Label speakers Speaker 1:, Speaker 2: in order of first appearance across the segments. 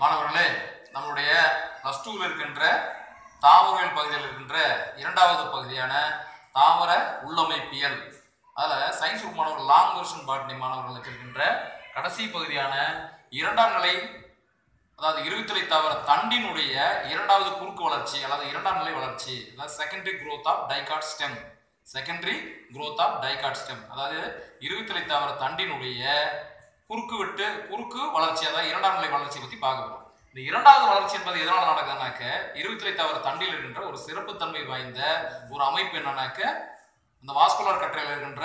Speaker 1: மாணவர்களே நம்மளுடைய ப்ளஸ் டூவில் இருக்கின்ற தாவரவியல் பகுதியில் இருக்கின்ற இரண்டாவது பகுதியான தாவர உள்ளமைப்பியல் அதில் சயின்ஸ் குரூப் மாணவர்கள் லாங் வெர்ஷன் பாட்னி மாணவர்களுக்கு இருக்கின்ற கடைசி பகுதியான இரண்டாம் நிலை அதாவது இருவித்துறை தாவர தண்டினுடைய இரண்டாவது குறுக்கு வளர்ச்சி அல்லது இரண்டாம் நிலை வளர்ச்சி அதாவது secondary growth of dicot stem secondary growth of dicot stem அதாவது இருவித்துறை தாவர தண்டினுடைய குறுக்கு வெட்டு குறுக்கு வளர்ச்சி அதாவது இரண்டாம் நிலை வளர்ச்சி பத்தி பார்க்க போறோம் இந்த இரண்டாவது வளர்ச்சி என்பது எதனால நடக்குதுனாக்க இருவித்துறை தாவர தண்டில் இருக்கின்ற ஒரு சிறப்புத்தன்மை வாய்ந்த ஒரு அமைப்பு என்னன்னாக்க இந்த வாஸ்குலர் கற்றையில் இருக்கின்ற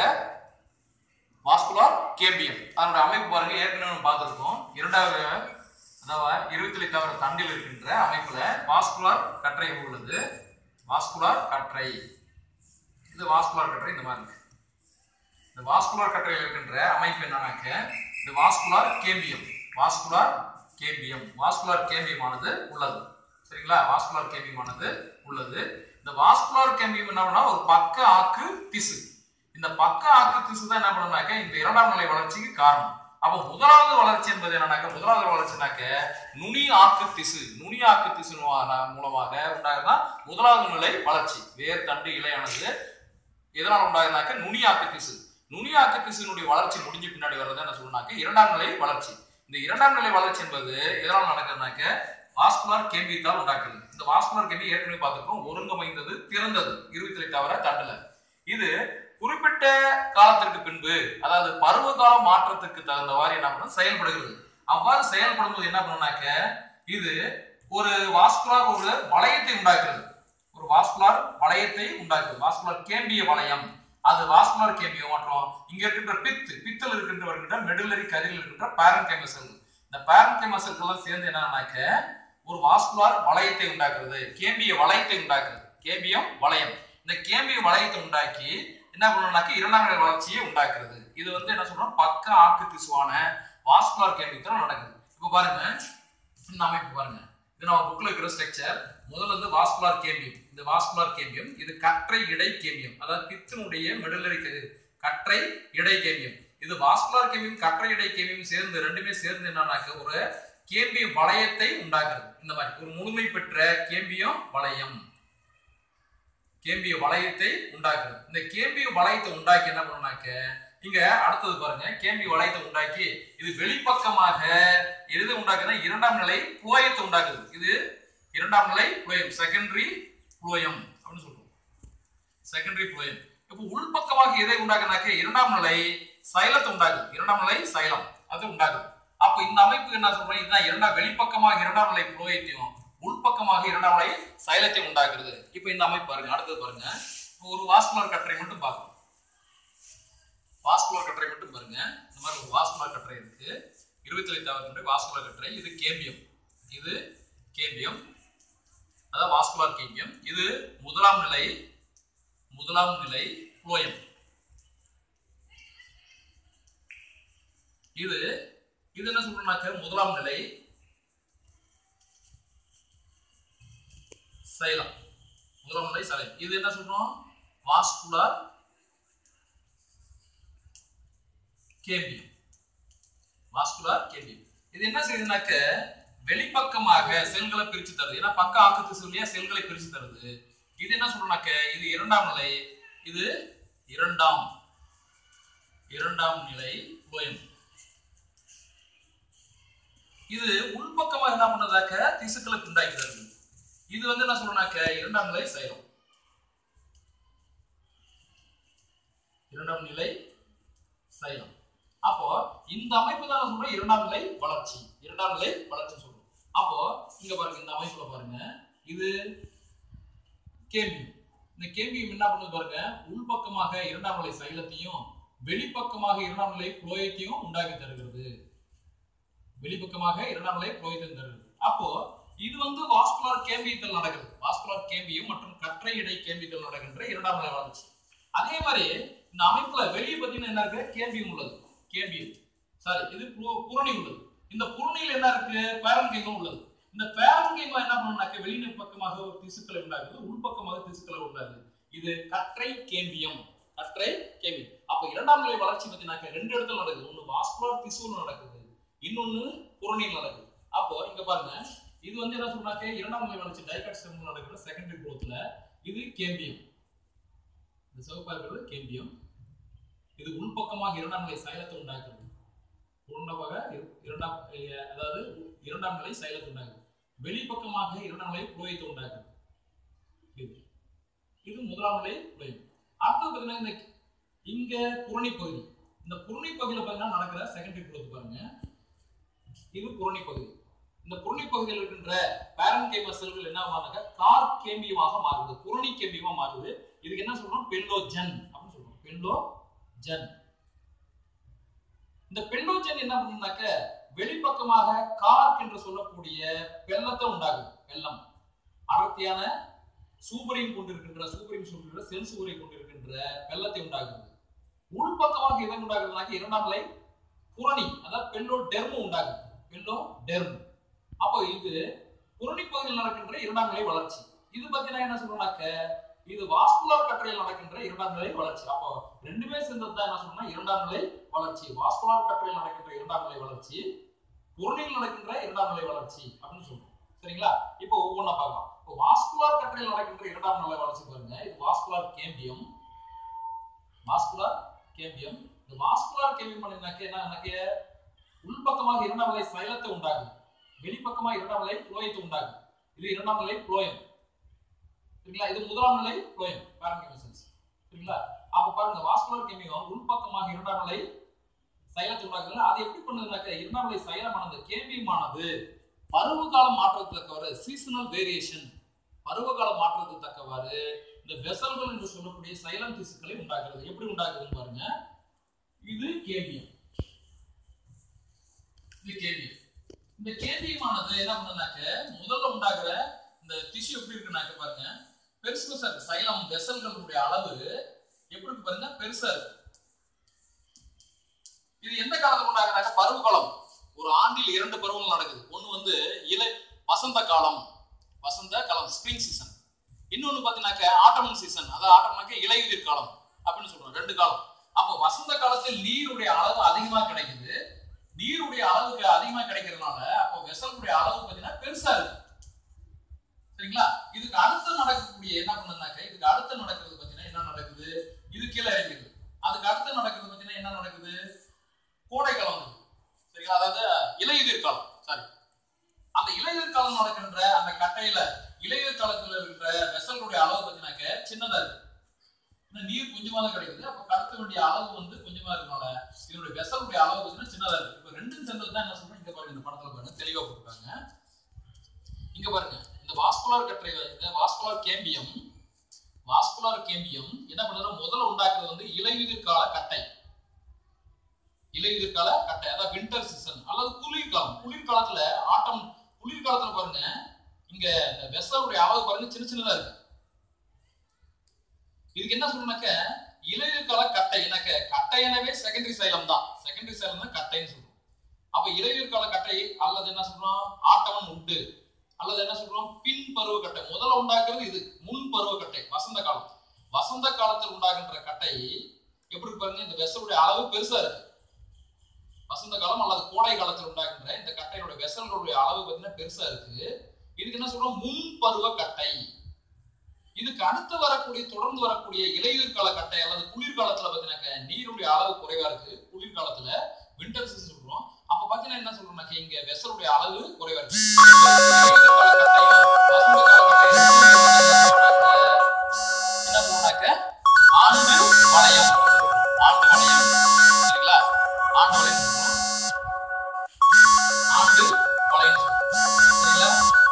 Speaker 1: வாஸ்குலர் கேம்பியம் அதனுடைய அமைப்பு பாருங்க ஏற்கனவே நம்ம பார்த்துருக்கோம் இரண்டாவது அதாவது இருபத்தி தவிர தண்டில் இருக்கின்ற அமைப்புல வாஸ்குலர் கற்றை உள்ளது வாஸ்குலர் கற்றை இது வாஸ்குலர் கற்றை இந்த மாதிரி இருக்கு இந்த வாஸ்குலர் கற்றையில் இருக்கின்ற அமைப்பு என்னன்னாக்க இது vascular cambium vascular cambium vascular கேம்பியமானது உள்ளது சரிங்களா வாஸ்குலர் கேம்பியமானது உள்ளது இந்த வாஸ்குலர் கேம்பியம் என்ன பண்ணா ஒரு பக்க ஆக்கு திசு இந்த பக்க ஆக்கு திசு தான் என்ன பண்ணுனாக்க இந்த இரண்டாம் நிலை வளர்ச்சிக்கு காரணம் அப்போ முதலாவது வளர்ச்சி என்பது என்னன்னாக்க முதலாவது வளர்ச்சினாக்க நுனி ஆக்கு திசு நுனி ஆக்கு திசு மூலமா- மூலமாக உண்டாகுதா முதலாவது நிலை வளர்ச்சி வேர் தண்டு இலையானது எதனால் உண்டாகுதுனாக்க நுனி ஆக்கு திசு நுனி ஆக்கு திசுனுடைய வளர்ச்சி முடிஞ்ச பின்னாடி வர்றது என்ன சொல்லுனாக்க இரண்டாம் நிலை வளர்ச்சி இந்த இரண்டாம் நிலை வளர்ச்சி என்பது எதனால் நடக்குதுனாக்க வாஸ்குலர் கேம்பியத்தால் உண்டாக்குது இந்த வாஸ்குலர் கேம்பி ஏற்கனவே பார்த்திருக்கோம் ஒருங்கமைந்தது திறந்தது இருபத்தி தவிர தண்டுல இது குறிப்பிட்ட காலத்திற்கு பின்பு அதாவது பருவகால மாற்றத்துக்கு தகுந்தவாறு என்ன பண்ணும் செயல்படுகிறது அவ்வாறு செயல்படும் போது என்ன பண்ணுனாக்க இது ஒரு வாஸ்குலர் ஒரு வளையத்தை உண்டாக்குறது ஒரு வாஸ்குலர் வளையத்தை உண்டாக்குது வாஸ்குலர் கேம்பிய வளையம் அது வாஸ்குலர் கேம்பியம் மற்றும் இங்க இருக்கின்ற பித்து பித்தில் இருக்கின்ற வருகின்ற மெடுலரி கதிரில் இருக்கின்ற பேரன் கேமசல் இந்த பேரன் கேமசல்கள் எல்லாம் சேர்ந்து என்னன்னாக்க ஒரு வாஸ்குலர் வளையத்தை உண்டாக்குறது கேம்பிய வளையத்தை உண்டாக்குறது கேம்பியம் வளையம் இந்த கேம்பிய வளையத்தை உண்டாக்கி என்ன பண்ணணும்னாக்க இரண்டாம் நிலை வளர்ச்சியை உண்டாக்குறது இது வந்து என்ன சொல்றோம் பக்க ஆக்கு திசுவான வாஸ்குலர் கேம்பியத்தில் நடக்குது இப்போ பாருங்க இந்த அமைப்பு பாருங்க இது நம்ம புக்ல இருக்கிற ஸ்ட்ரக்சர் முதல்ல வந்து வாஸ்குலார் கேம்பியம் இந்த வாஸ்குலார் கேம்பியம் இது கற்றை இடை கேம்பியம் அதாவது பித்தினுடைய மெடுலரி கதிர் கற்றை இடை கேம்பியம் இது வாஸ்குலார் கேம்பியம் கற்றை இடை கேம்பியம் சேர்ந்து ரெண்டுமே சேர்ந்து என்னன்னாக்க ஒரு கேம்பிய வளையத்தை உண்டாக்குறது இந்த மாதிரி ஒரு முழுமை பெற்ற கேம்பியம் வளையம் கேம்பிய வளையத்தை உண்டாக்குறது இந்த கேம்பிய வளையத்தை உண்டாக்கி என்ன பண்ணுனாக்க இங்க அடுத்தது பாருங்க கேம்பிய வளையத்தை உண்டாக்கி இது வெளிப்பக்கமாக எது உண்டாக்குதுன்னா இரண்டாம் நிலை புலோயத்தை உண்டாக்குது இது இரண்டாம் நிலை புலோயம் செகண்டரி புலோயம் அப்படின்னு சொல்றோம் செகண்டரி புலோயம் இப்போ உள்பக்கமாக எதை உண்டாக்குனாக்க இரண்டாம் நிலை சைலத்தை உண்டாக்குது இரண்டாம் நிலை சைலம் அது உண்டாக்குது அப்போ இந்த அமைப்பு என்ன சொல்றோம் இதுதான் இரண்டாம் வெளிப்பக்கமாக இரண்டாம் நிலை புலோயத்தையும் உள்பக்கமாக இரண்டாம் நிலை சைலத்தை உண்டாக்குறது இப்போ இந்த அமைப்பு பாருங்க அடுத்தது பாருங்க இப்போ ஒரு வாஸ்குலர் கற்றை மட்டும் பார்க்கணும் வாஸ்குலர் கற்றை மட்டும் பாருங்க இந்த மாதிரி ஒரு வாஸ்குலர் கற்றை இருக்கு இருபத்தி ஐந்தாவது வாஸ்குலர் கற்றை இது கேம்பியம் இது கேம்பியம் அதாவது வாஸ்குலர் கேம்பியம் இது முதலாம் நிலை முதலாம் நிலை புளோயம் இது இது என்ன சொல்றோம்னாக்க முதலாம் நிலை சைலம் முதலாம் நிலை சைலம் இது என்ன சொல்றோம் வாஸ்குலர் கேம்பியம் வாஸ்குலர் கேம்பியம் இது என்ன செய்யுதுனாக்க வெளிப்பக்கமாக செல்களை பிரிச்சு தருது ஏன்னா பக்க ஆக்கத்து சொல்லியா செல்களை பிரிச்சு தருது இது என்ன சொல்றோம்னாக்க இது இரண்டாம் நிலை இது இரண்டாம் இரண்டாம் நிலை புலயம் இது உள்பக்கமாக என்ன பண்ணதாக்க திசுக்களை உண்டாக்கி தருது இது வந்து என்ன சொல்றோம்னாக்க இரண்டாம் நிலை சைலம் இரண்டாம் நிலை சைலம் அப்போ இந்த அமைப்பு தான் நான் சொல்றேன் இரண்டாம் நிலை வளர்ச்சி இரண்டாம் நிலை வளர்ச்சி சொல்றோம் அப்போ இங்க பாருங்க இந்த அமைப்புல பாருங்க இது கேம்பியம் இந்த கேம்பியம் என்ன பண்ணுது பாருங்க உள்பக்கமாக இரண்டாம் நிலை சைலத்தையும் வெளிப்பக்கமாக இரண்டாம் நிலை புலோயத்தையும் உண்டாக்கி தருகிறது வெளிப்பக்கமாக இரண்டாம் நிலை புலோயத்தையும் தருகிறது அப்போ இது வந்து வாஸ்குலர் கேம்பியத்தில் நடக்குது வாஸ்குலர் கேம்பியம் மற்றும் கற்றை இடை கேம்பியத்தில் நடக்கின்ற இரண்டாம் நிலை வளர்ச்சி அதே மாதிரி இந்த அமைப்புல வெளியே பார்த்தீங்கன்னா என்ன இருக்கு கேம்பியம் உள்ளது கேம்பியம் சாரி இது பு- புரணி உள்ளது இந்த புரணியில் என்ன இருக்கு பேரன்கைமும் உள்ளது இந்த பேரன்கைமா என்ன பண்ணுனாக்க வெளியின பக்கமாக ஒரு திசுக்களை உண்டாக்குது உள்பக்கமாக திசுக்களை உண்டாகுது இது கற்றை கேம்பியம் கற்றை கேம்பியம் அப்ப இரண்டாம் நிலை வளர்ச்சி பார்த்தீங்கன்னாக்க ரெண்டு இடத்துல நடக்குது ஒண்ணு வாஸ்குலர் திசுல நடக்குது இன்னொன்னு புரணியில் நடக்குது
Speaker 2: அப்போ இங்க பாருங்க இது வந்து என்ன சொன்னாக்க இரண்டாம் நிலை வளர்ச்சி டைகாட் ஸ்டெம் நடக்கிற செகண்டரி குரோத்ல இது கேம்பியம் இந்த சிவப்பா இருக்கிறது கேம்பியம் இது உள்பக்கமாக இரண்டாம் நிலை சைலத்தை உண்டாக்குறது உண்டமாக இரு- இரண்டாம் அஹ், அதாவது இரண்டாம் நிலை சைலத்தை உண்டாக்குது வெளிப்பக்கமாக இரண்டாம் நிலை புரோயத்தை உண்டாக்குது இது இது முதலாம் நிலை புரோயம் அடுத்தது பார்த்தீங்கன்னா இந்த இங்க புரணி பகுதி இந்த புரணி பகுதியில் பார்த்தீங்கன்னா நடக்கிற செகண்டரி குரோத் பாருங்க இது புரணி பகுதி இந்த புரணி பகுதியில் இருக்கின்ற பேரன்கேம செல்கள் என்ன ஆகுதுனாக்கா கார் கேம்பியமாக மாறுது புரணி கேம்பியமா மாறுது இதுக்கு என்ன சொல்றோம் பெல்லோஜன் அப்படின்னு சொல்றோம் பெல்லோஜன் இந்த பெல்லோஜன் என்ன பண்ணுனாக்க வெளிப்பக்கமாக கார்க் என்று சொல்லக்கூடிய வெள்ளத்தை உண்டாகும் வெள்ளம் அடர்த்தியான சூப்பரின் கொண்டிருக்கின்ற சூப்பரின் சொல்கின்ற செல் சுவரை கொண்டிருக்கின்ற வெள்ளத்தை உண்டாக்குது உள்பக்கமாக எதை உண்டாக்குறதுனாக்க இரண்டாம் நிலை புரணி அதாவது பெல்லோ டெர்மு உண்டாகுது பெல்லோ டெர்ம் அப்போ இது புரணி பகுதியில் நடக்கின்ற இரண்டாம் நிலை வளர்ச்சி இது பத்தினா என்ன சொல்றோம்னாக்க இது வாஸ்குலர் கற்றையில் நடக்கின்ற இரண்டாம் நிலை வளர்ச்சி அப்போ ரெண்டுமே சேர்ந்தது தான் என்ன சொல்றோம்னா இரண்டாம் நிலை வளர்ச்சி வாஸ்குலர் கற்றையில் நடக்கின்ற இரண்டாம் நிலை வளர்ச்சி புரணியில் நடக்கின்ற இரண்டாம் நிலை வளர்ச்சி அப்படின்னு சொல்றோம் சரிங்களா இப்போ ஒவ்வொன்றா பார்க்கலாம் இப்போ வாஸ்குலர் கற்றையில் நடக்கின்ற இரண்டாம் நிலை வளர்ச்சி பாருங்க இது வாஸ்குலர் கேம்பியம் வாஸ்குலர் கேம்பியம் இந்த வாஸ்குலர் கேம்பியம் பண்ணினாக்க என்ன எனக்கு உள்பக்கமாக இரண்டாம் நிலை சைலத்தை உண்டாகுது வெளிப்பக்கமாக இரண்டாம் நிலை புளோயத்தை உண்டாகுது இது இரண்டாம் நிலை புளோயம் சரிங்களா இது முதலாம் நிலை புளோயம் பேரங்கெமிசன்ஸ் சரிங்களா அப்ப பாருங்க வாஸ்குலர் கேமியம் உள்பக்கமாக இரண்டாம் நிலை சைலத்தை உண்டாக்குதுல அது எப்படி பண்ணுதுனாக்க இரண்டாம் நிலை சைலமானது கேமியமானது பருவகால மாற்றத்துக்கு தக்கவாறு சீசனல் வேரியேஷன் பருவகால மாற்றத்துக்கு தக்கவாறு இந்த வெசல்கள் என்று சொல்லக்கூடிய சைலம் திசுக்களை உண்டாக்குறது எப்படி உண்டாக்குதுன்னு பாருங்க இது கேமியம் இது கேமியம் இந்த கேமியமானது என்ன பண்ணுனாக்க முதல்ல உண்டாக்குற இந்த திசு எப்படி இருக்குனாக்க பாருங்க பெருசு பெருசா இருக்கு சைலம் வெசல்களுடைய அளவு எப்படி இருக்கு பாருங்க பெருசா இருக்கு இது எந்த காலத்துல உண்டாக்குறாங்க பருவகாலம் ஒரு ஆண்டில் இரண்டு பருவங்கள் நடக்குது ஒண்ணு வந்து இலை வசந்த காலம் வசந்த காலம் ஸ்ப்ரிங் சீசன் இன்னொன்னு பாத்தீங்கன்னாக்க ஆட்டமன் சீசன் அதாவது ஆட்டம்னாக்க இலையுதிர் காலம் அப்படின்னு சொல்றோம் ரெண்டு காலம் அப்போ வசந்த காலத்தில் நீருடைய அளவு அதிகமா கிடைக்குது நீருடைய அளவுக்கு அதிகமா கிடைக்கிறதுனால அப்போ வெசலுடைய அளவு பாத்தீங்கன்னா பெருசா இருக்கு சரிங்களா இதுக்கு அடுத்து நடக்கக்கூடிய என்ன பண்ணுனாக்க இதுக்கு அடுத்து நடக்கிறது பாத்தீங்கன்னா என்ன நடக்குது இது கீழே இறங்குது அதுக்கு அடுத்து நடக்கிறது பாத்தீங்கன்னா என்ன நடக்குது கோடை காலம் வருது. சரிங்களா அதாவது இலையுதிர் காலம் சாரி அந்த இலையுதிர் காலம் நடக்கின்ற அந்த கட்டையில இலையுதிர் காலத்துல இருக்கிற வெசல்களுடைய அளவு பாத்தீங்கன்னாக்க சின்னதா இருக்கு இந்த நீர் கொஞ்சமா தான் கிடைக்குது அப்ப கடத்த வேண்டிய அளவு வந்து கொஞ்சமா இருக்கனால இதனுடைய வெசலுடைய அளவு பாத்தீங்கன்னா சின்னதா இருக்கு இப்ப ரெண்டும் சேர்ந்தது தான் என்ன சொல்றோம் இங்க பாருங்க இந்த படத்துல பாருங்க தெளிவா போட்டுருக்காங்க இங்க பாருங்க இந்த வாஸ்குலர் கற்றை இந்த வாஸ்குலர் கேம்பியம் வாஸ்குலர் கேம்பியம் என்ன பண்ணுறது முதல்ல உண்டாக்குறது வந்து இலையுதிர் கால கட்டை இலையுதிர் கால கட்டை அதாவது வின்டர் சீசன் அல்லது குளிர்காலம் குளிர்காலத்துல ஆட்டம் குளிர்காலத்துல பாருங்க இங்க இந்த வெசலுடைய அளவு பாருங்க சின்ன சின்னதா இருக்கு இதுக்கு என்ன சொல்லணும்னாக்க இலையுதிர் கால கட்டை எனக்கு கட்டை எனவே செகண்டரி சைலம் தான் செகண்டரி சைலம் தான் கட்டைன்னு சொல்றோம் அப்ப இலையுதிர் கால கட்டை அல்லது என்ன சொல்றோம் ஆட்டவன் உண்டு அல்லது என்ன சொல்றோம் பின் பருவ கட்டை முதல்ல உண்டாக்குறது இது முன் பருவ கட்டை வசந்த காலம் வசந்த காலத்தில் உண்டாகின்ற கட்டை எப்படி இருக்கு பாருங்க இந்த வெசலுடைய அளவு பெருசா இருக்கு வசந்த காலம் அல்லது கோடை காலத்தில் உண்டாகின்ற இந்த கட்டையோட வெசல்களுடைய அளவு பார்த்தீங்கன்னா பெருசா இருக்கு இதுக்கு என்ன சொல்றோம் முன் பருவ கட்டை இதுக்கு அடுத்து வரக்கூடிய தொடர்ந்து வரக்கூடிய இலையுதிர் கால கட்டை அல்லது குளிர்காலத்துல பாத்தீங்கன்னாக்க நீருடைய அளவு குறைவா இருக்கு குளிர்காலத்துல வின்டர் சீசன் சொல்றோம் அப்ப பாத்தீங்கன்னா என்ன சொல்றோம்னாக்க இங்க வெசலுடைய அளவு குறைவா இருக்கு இலையுதிர் கால கட்டையும் வசந்த கால கட்டையும் என்ன சொல்றோம்னாக்க ஆண்டு வளையம் ஆண்டு வளையம் சரிங்களா ஆண்டு வளையம் சொல்றோம் ஆண்டு வளையம் சொல்றோம் சரிங்களா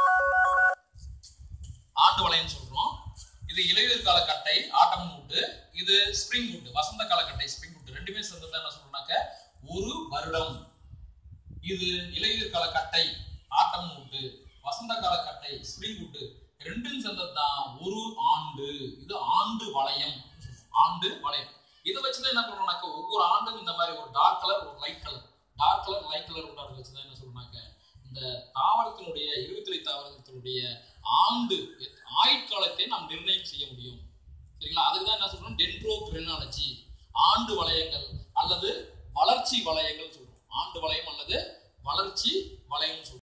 Speaker 2: ஆண்டு வளையம் சொல்றோம் இது இலையுதிர் கால கட்டை ஆட்டம் உண்டு இது ஸ்ப்ரிங் உண்டு வசந்த கால கட்டை ஸ்ப்ரிங் உண்டு ரெண்டுமே சேர்ந்தது என்ன சொல்றோம்னாக்க ஒரு வருடம் இது இலையுதிர் கால கட்டை ஆட்டம் உண்டு வசந்த கால கட்டை ஸ்ப்ரிங் உண்டு ரெண்டும் சேர்ந்தது தான் ஒரு ஆண்டு இது ஆண்டு வளையம் ஆண்டு வளையம் இதை வச்சுதான் என்ன சொல்றோம்னாக்க ஒவ்வொரு ஆண்டும் இந்த மாதிரி ஒரு டார்க் கலர் ஒரு light colour dark colour light colour உண்டாடு வச்சுதான் என்ன சொல்றோம்னாக்க இந்த தாவரத்தினுடைய இருபத்தி தாவரத்தினுடைய ஆண்டு எத்- ஆயுட்காலத்தை நாம் நிர்ணயம் செய்ய முடியும் சரிங்களா அதுக்கு தான் என்ன சொல்றோம் டென்ட்ரோக்ரெனாலஜி ஆண்டு வளையங்கள் அல்லது வளர்ச்சி வளையங்கள் சொல்றோம் ஆண்டு வளையம் அல்லது வளர்ச்சி வளையம் சொல்றோம்